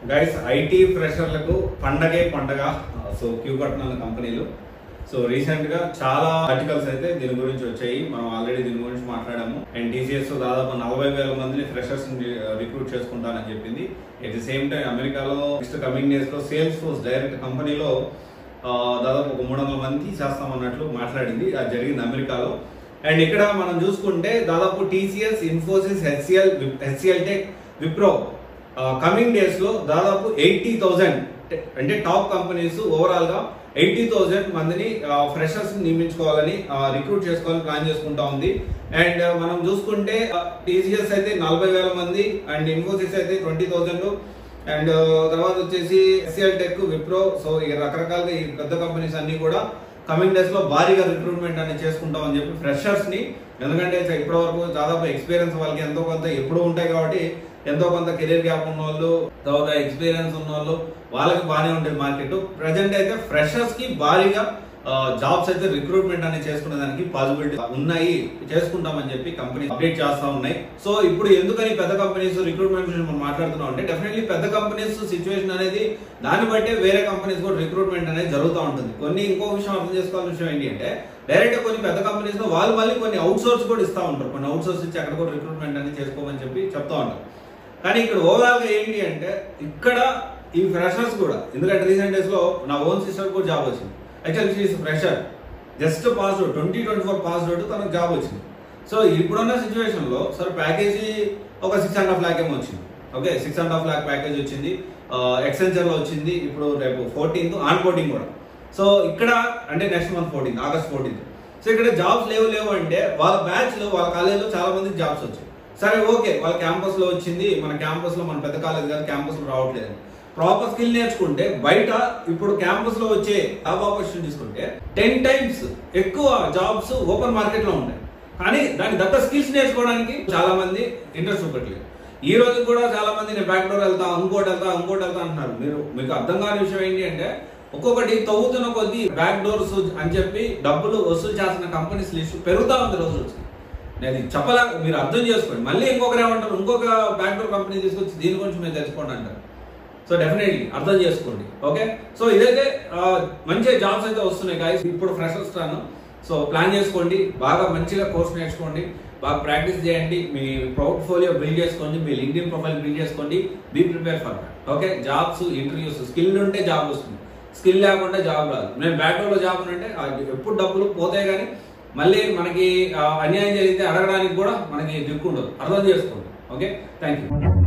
guys IT ఫ్రెషర్లకు పండగే పండగ so Q కట్టిన కంపెనీలు సో రీసెంట్ గా చాలా ఆర్టికల్స్ అయితే దీని గురించి వచ్చాయి మనం ఆల్రెడీ దీని గురించి మాట్లాడాము అండ్ టీసీఎస్ దాదాపు నలభై వేల మందిని ఫ్రెషర్స్ రిక్రూట్ చేసుకుంటానని చెప్పింది ఎట్ ది సేమ్ టైం అమెరికాలో నెక్స్ట్ కమింగ్ డేస్ లో సేల్స్ ఫోర్స్ డైరెక్ట్ కంపెనీలో ఆ, దాదాపు ఒక మూడు వందల మంది చేస్తామన్నట్లు మాట్లాడింది అది జరిగింది అమెరికాలో అండ్ ఇక్కడ మనం చూసుకుంటే దాదాపు TCS Infosys HCL HCL tech Wipro coming days లో దాదాపు ఎయిటీ థౌసండ్ అంటే టాప్ కంపెనీస్ ఓవరాల్ గా ఎయిటీ థౌసండ్ మందిని ఫ్రెషర్స్ నియమించుకోవాలని రిక్రూట్ చేసుకోవాలని ప్లాన్ చేసుకుంటా ఉంది అండ్ మనం చూసుకుంటే టీసీఎస్ అయితే నలభై వేల మంది అండ్ ఇన్ఫోసిస్ అయితే ట్వంటీ థౌసండ్ అండ్ తర్వాత వచ్చేసి ఎస్సీఎల్ టెక్ విప్రో సో ఈ రకరకాలుగా ఈ పెద్ద కంపెనీస్ అన్ని కూడా కమింగ్ డేస్ లో భారీగా రిక్రూట్మెంట్ అనేది చేసుకుంటాం అని చెప్పి ఫ్రెషర్స్ ని ఎందుకంటే ఇప్పటి వరకు దాదాపు ఎక్స్పీరియన్స్ వాళ్ళకి ఎంతో కొంత ఎప్పుడు ఉంటాయి కాబట్టి ఎంతో కొంత కెరీర్ గ్యాప్ ఉన్న వాళ్ళు తర్వాత ఎక్స్పీరియన్స్ ఉన్న వాళ్ళు వాళ్ళకి బాగానే ఉంటుంది మార్కెట్ ప్రజెంట్ అయితే ఫ్రెషర్స్ కి భారీగా జాబ్స్ అయితే రిక్రూట్మెంట్ అనేది చేసుకునే దానికి పాసిబిలిటీ ఉన్నాయి చేసుకుంటామని చెప్పి కంపెనీ అప్డేట్ చేస్తా ఉన్నాయి సో ఇప్పుడు ఎందుకని పెద్ద కంపెనీస్ రిక్రూట్మెంట్ గురించి మనం మాట్లాడుతున్నాం అంటే డెఫినెట్లీ పెద్ద కంపెనీస్ సిచ్యువేషన్ అనేది దాన్ని బట్టే వేరే కంపెనీస్ కూడా రిక్రూట్మెంట్ అనేది జరుగుతూ ఉంటుంది కొన్ని ఇంకో విషయం అర్థం చేసుకోవాల్సిన విషయం ఏంటి అంటే డైరెక్ట్ కొన్ని పెద్ద కంపెనీస్ లో వాళ్ళు మళ్ళీ కొన్ని అవుట్ సోర్స్ కూడా ఇస్తా ఉంటారు కొన్ని అవుట్ సోర్స్ ఇచ్చి అక్కడ కూడా రిక్రూట్మెంట్ అనేది చేసుకోమని చెప్పి చెప్తా ఉంటారు కానీ ఇక్కడ ఓవరాల్ గా ఏంటి అంటే ఇక్కడ ఈ ఫ్రెషర్స్ కూడా ఎందుకంటే రీసెంట్ డేస్ లో నా ఓన్ సిస్టర్ కూడా జాబ్ వచ్చింది actual she's fresher just pass out twenty twenty four pass out తనకు జాబ్ వచ్చింది సో ఇప్పుడున్న సిచ్యువేషన్ లో సరే ప్యాకేజీ ఒక సిక్స్ అండ్ హాఫ్ ల్యాక్ ఏమో వచ్చింది okay six and half lakh package వచ్చింది ఎక్సెంచర్ లో వచ్చింది ఇప్పుడు రేపు ఫోర్టీన్త్ ఆన్ బోర్డింగ్ కూడా సో ఇక్కడ అంటే next month fourteenth August fourteenth so ఇక్కడ జాబ్స్ లేవు లేవు అంటే వాళ్ళ బ్యాచ్ లో వాళ్ళ కాలేజీలో చాలా మంది జాబ్స్ వచ్చాయి సరే ఓకే వాళ్ళ క్యాంపస్ లో వచ్చింది మన క్యాంపస్ లో మన పెద్ద కాలేజ్ కాదు క్యాంపస్ లో రావట్లేదు ప్రాపర్ స్కిల్ నేర్చుకుంటే బయట ఇప్పుడు క్యాంపస్ లో వచ్చే జాబ్ ఆపర్చునిటీ తీసుకుంటే టెన్ టైమ్స్ ఎక్కువ జాబ్స్ ఓపెన్ మార్కెట్ లో ఉంటాయి కానీ దానికి దగ్గర స్కిల్స్ నేర్చుకోవడానికి చాలా మంది ఇంట్రెస్ట్ చూపట్లేదు ఈ రోజు కూడా చాలా మంది నేను బ్యాక్ డోర్ వెళ్తా ఇంకోటి వెళ్తా ఇంకోటి వెళ్తా అంటున్నారు మీరు మీకు అర్థం కాని విషయం ఏంటి అంటే ఒక్కొక్కటి తవ్వుతున్న కొద్దీ బ్యాక్ డోర్స్ అని చెప్పి డబ్బులు వసూలు చేస్తున్న కంపెనీస్ లిస్ట్ పెరుగుతా ఉంది రోజు రోజు నేను చెప్పలే మీరు అర్థం చేసుకోండి మళ్ళీ ఇంకొకరు ఏమంటారు ఇంకొక బ్యాక్ డోర్ కంపెనీ తీసుకొచ్చి దీని గురించి మీరు తెలుసుకోండి అంటారు సో డెఫినెట్లీ అర్థం చేసుకోండి ఓకే సో ఇదైతే ఆ, మంచి జాబ్స్ అయితే వస్తున్నాయి గాయస్ ఇప్పుడు ఫ్రెషర్స్ టాను సో ప్లాన్ చేసుకోండి బాగా మంచిగా కోర్స్ నేర్చుకోండి బాగా ప్రాక్టీస్ చేయండి మీ పోర్ట్ఫోలియో బిల్డ్ చేసుకోండి మీ లింక్డ్ఇన్ ప్రొఫైల్ బిల్డ్ చేసుకోండి be prepare for that okay jobs interviews skill ఉంటే జాబ్ వస్తుంది స్కిల్ లేకుండా జాబ్ రాదు నేను బ్యాక్డోర్ లో జాబ్ అంటే అది ఎప్పుడు డబ్బులు పోతాయి కానీ మళ్ళీ మనకి ఆ, అన్యాయం జరిగితే అడగడానికి కూడా మనకి దిక్కు ఉండదు అర్థం చేసుకోండి ఓకే థ్యాంక్ యూ